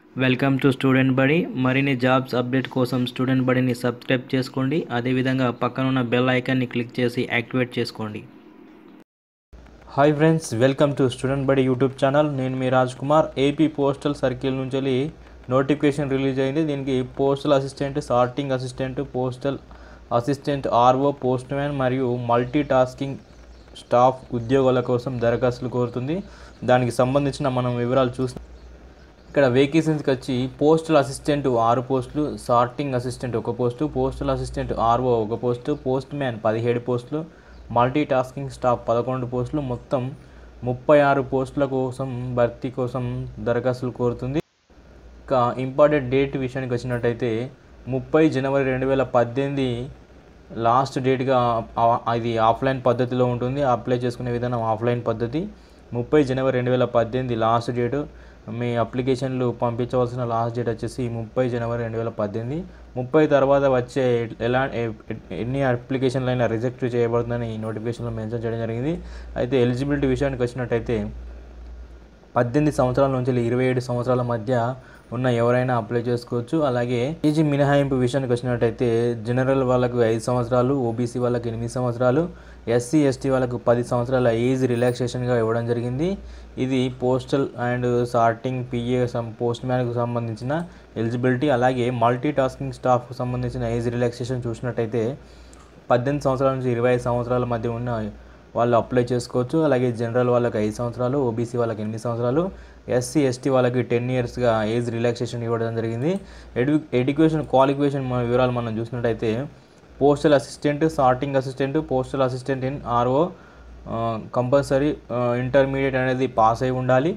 welcome to student Badi మరిన్ని jobs update కోసం student బడిని సబ్స్క్రైబ్ చేసుకోండి అదేవిధంగా పక్కనున్న బెల్ ఐకాన్ని క్లిక్ చేసి యాక్టివేట్ చేసుకోండి hi friends welcome to student Badi YouTube channel నేను మీ Raj Kumar AP postal circle నుంచి నోటిఫికేషన్ రిలీజ్ అయింది దీనికి postal assistant sorting assistant postal assistant RO postman మరియు మల్టీ టాస్కింగ్ స్టాఫ్ ఉద్యోగాల కోసం దరఖాస్తులు కోరుతుంది దానికి సంబంధించిన మనం వివరాలు చూసి ఇక్కడ వేకెన్సీస్కి వచ్చి పోస్టల్ అసిస్టెంట్ ఆరు పోస్టులు సార్టింగ్ అసిస్టెంట్ ఒక పోస్టు పోస్టల్ అసిస్టెంట్ ఆర్ఓ ఒక పోస్టు పోస్ట్ మ్యాన్ పదిహేడు పోస్టులు మల్టీ టాస్కింగ్ స్టాఫ్ పదకొండు పోస్టులు మొత్తం ముప్పై ఆరు పోస్టుల కోసం భర్తీ కోసం దరఖాస్తులు కోరుతుంది ఇక ఇంపార్టెంట్ డేట్ విషయానికి వచ్చినట్టయితే ముప్పై జనవరి రెండు వేల పద్దెనిమిది లాస్ట్ డేట్గా ఆ- అది ఆఫ్లైన్ పద్ధతిలో ఉంటుంది అప్లై చేసుకునే విధానం ఆఫ్లైన్ పద్ధతి ముప్పై జనవరి రెండు వేల పద్దెనిమిది లాస్ట్ డేటు మీ అప్లికేషన్లు పంపించవలసిన లాస్ట్ డేట్ వచ్చేసి ముప్పై జనవరి రెండు వేల పద్దెనిమిది ముప్పై తర్వాత వచ్చే ఎలా ఎ- ఎన్ని అప్లికేషన్లు అయినా రిజెక్ట్ చేయబడుతుందని నోటిఫికేషన్లో మెన్షన్ చేయడం జరిగింది అయితే ఎలిజిబిలిటీ విషయానికి వచ్చినట్టయితే పద్దెనిమిది సంవత్సరాల నుంచి ఇరవై ఏడు సంవత్సరాల మధ్య ఉన్న ఎవరైనా అప్లై చేసుకోవచ్చు అలాగే ఏజీ మినహాయింపు విషయానికి వచ్చినట్టయితే జనరల్ వాళ్ళకు ఐదు సంవత్సరాలు ఓబీసీ వాళ్ళకి ఎనిమిది సంవత్సరాలు ఎస్సీ ఎస్టీ వాళ్ళకు పది సంవత్సరాల ఏజ్ రిలాక్సేషన్గా ఇవ్వడం జరిగింది ఇది పోస్టల్ అండ్ సార్టింగ్ పిఏ సం పోస్ట్ మ్యాన్కు సంబంధించిన ఎలిజిబిలిటీ అలాగే మల్టీ టాస్కింగ్ స్టాఫ్కు సంబంధించిన ఏజ్ రిలాక్సేషన్ చూసినట్టయితే పద్దెనిమిది సంవత్సరాల నుంచి ఇరవై ఐదు సంవత్సరాల మధ్య ఉన్న వాళ్ళు అప్లై చేసుకోవచ్చు అలాగే జనరల్ వాళ్ళకి ఐదు సంవత్సరాలు ఓబీసీ వాళ్ళకి ఎనిమిది సంవత్సరాలు ఎస్సీ ఎస్టీ వాళ్ళకి టెన్ ఇయర్స్గా ఏజ్ రిలాక్సేషన్ ఇవ్వడం జరిగింది ఎడ్యు ఎడ్యుకేషన్ క్వాలిఫికేషన్ మన వివరాలు మనం చూసినట్టయితే postal assistant sorting assistant postal assistant in RO compulsory intermediate అనేది పాస్ అయి ఉండాలి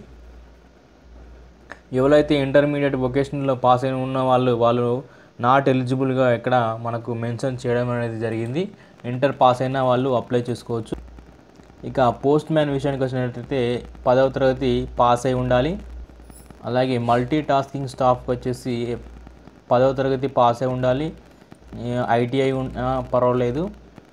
ఎవరైతే ఇంటర్మీడియట్ వొకేషనల్లో పాస్ అయిన ఉన్న వాళ్ళు వాళ్ళు నాట్ ఎలిజిబుల్గా ఇక్కడ మనకు మెన్షన్ చేయడం అనేది జరిగింది ఇంటర్ పాస్ అయిన వాళ్ళు అప్లై చేసుకోవచ్చు ఇక పోస్ట్ మ్యాన్ విషయానికి వచ్చినట్లయితే పదవ తరగతి పాస్ అయి ఉండాలి అలాగే మల్టీ టాస్కింగ్ స్టాఫ్కి వచ్చేసి పదవ తరగతి పాస్ అయి ఉండాలి ఐటీఐ ఉన్నా పర్వాలేదు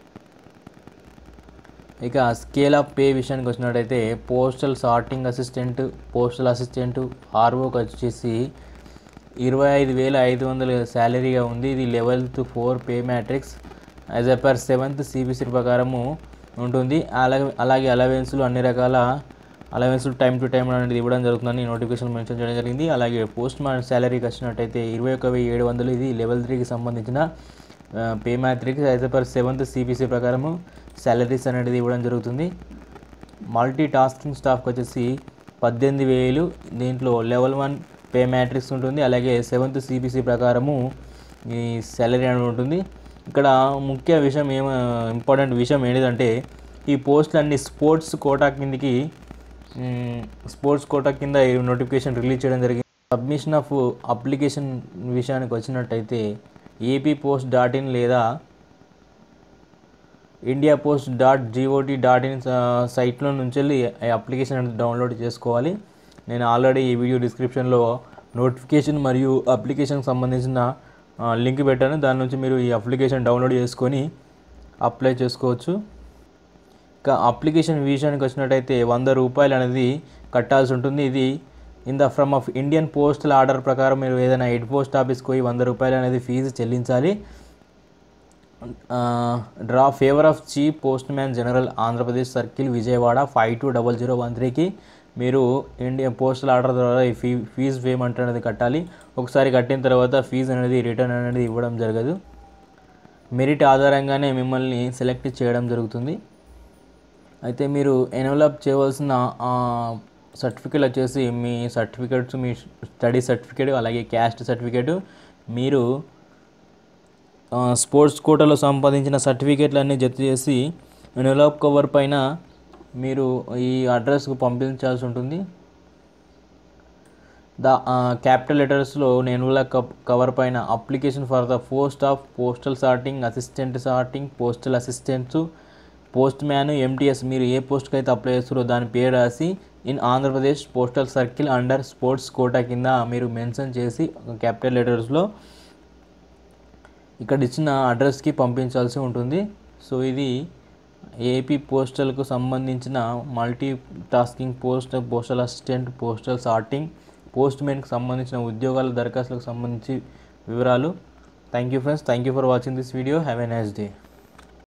ఇక స్కేల్ ఆఫ్ పే విషయానికి వచ్చినట్టయితే postal sorting assistant postal assistant ఆర్ఓకి వచ్చేసి ఇరవై ఐదు వేల ఐదు వందల శాలరీగా ఉంది ఇది level four pay matrix as a per seventh CPC ప్రకారము ఉంటుంది అలాగే అలాగే అలవెన్స్లు అన్ని రకాల అలవెన్స్లు టైం టు టైం అనేది ఇవ్వడం జరుగుతుందని నోటిఫికేషన్ మెన్షన్ చేయడం జరిగింది అలాగే పోస్ట్ మ్యాన్ శాలరీకి వచ్చినట్టయితే ఇరవై ఒక వెయ్యి ఏడు వందలు ఇది లెవెల్ త్రీకి సంబంధించిన pay matrix as a per seventh CPC ప్రకారము శాలరీస్ అనేది ఇవ్వడం జరుగుతుంది మల్టీ టాస్కింగ్ స్టాఫ్కి వచ్చేసి పద్దెనిమిది వేలు దీంట్లో లెవెల్ వన్ పే మ్యాట్రిక్స్ ఉంటుంది అలాగే సెవెంత్ సిబిసి ప్రకారము ఈ శాలరీ అనేది ఉంటుంది ఇక్కడ ముఖ్య విషయం ఏమ ఇంపార్టెంట్ విషయం ఏంటిదంటే ఈ పోస్టులు అన్ని స్పోర్ట్స్ కోటా కిందికి మ్, స్పోర్ట్స్ కోటా కింద ఈ నోటిఫికేషన్ రిలీజ్ చేయడం జరిగింది సబ్మిషన్ ఆఫ్ అప్లికేషన్ విషయానికి వచ్చినట్టయితే ఏపీ పోస్ట్ డాట్ ఇన్ లేదా ఇండియా పోస్ట్ డాట్ జీఓటీ డాట్ ఇన్ సైట్లో నుంచి వెళ్ళి ఈ అప్లికేషన్ అనేది డౌన్లోడ్ చేసుకోవాలి నేను ఆల్రెడీ ఈ వీడియో డిస్క్రిప్షన్లో నోటిఫికేషన్ మరియు అప్లికేషన్కి సంబంధించిన ఆ, లింక్ పెట్టాను దాని నుంచి మీరు ఈ అప్లికేషన్ డౌన్లోడ్ చేసుకొని అప్లై చేసుకోవచ్చు ఇక అప్లికేషన్ విషయానికి వచ్చినట్టయితే వంద రూపాయలు అనేది కట్టాల్సి ఉంటుంది ఇది in the form of Indian postal order ప్రకారం మీరు ఏదైనా హెడ్ పోస్ట్ ఆఫీస్కి పోయి వంద రూపాయలు అనేది ఫీజు చెల్లించాలి draw favour of chief postman general Andhra Pradesh circle Vijayawada five two double zero one త్రీకి మీరు ఇండియన్ పోస్టల్ ఆర్డర్ ద్వారా ఈ ఫీ ఫీజు పేమెంట్ అనేది కట్టాలి ఒకసారి కట్టిన తర్వాత ఫీజు అనేది రిటర్న్ అనేది ఇవ్వడం జరగదు మెరిట్ ఆధారంగానే మిమ్మల్ని సెలెక్ట్ చేయడం జరుగుతుంది అయితే మీరు ఎన్వలప్ చేయవలసిన సర్టిఫికేట్ వచ్చేసి మీ సర్టిఫికేట్స్ మీ స్టడీ సర్టిఫికేట్ అలాగే క్యాస్ట్ సర్టిఫికేట్ మీరు ఆ, స్పోర్ట్స్ కోటాలో సంపాదించిన సర్టిఫికేట్లు అన్నీ జత చేసి ఎన్వలప్ కవర్ పైన మీరు ఈ అడ్రస్కు పంపించాల్సి ఉంటుంది ద క్యాపిటల్ లెటర్స్లో నేను కవర్ పైన application for the post of postal sorting assistant sorting postal assistants postman MTS మీరు ఏ పోస్ట్కి అయితే అప్లై చేస్తారో దాని పేరు రాసి in Andhra Pradesh postal circle under sports quota కింద మీరు మెన్షన్ చేసి క్యాపిటల్ లెటర్స్లో ఇక్కడ ఇచ్చిన అడ్రస్కి పంపించాల్సి ఉంటుంది సో ఇది ఏపీ పోస్టల్కు సంబంధించిన multi tasking post postal assistant postal sorting post మెన్కి సంబంధించిన ఉద్యోగాల దరఖాస్తులకు సంబంధించి వివరాలు thank you friends thank you for watching this video have a nice day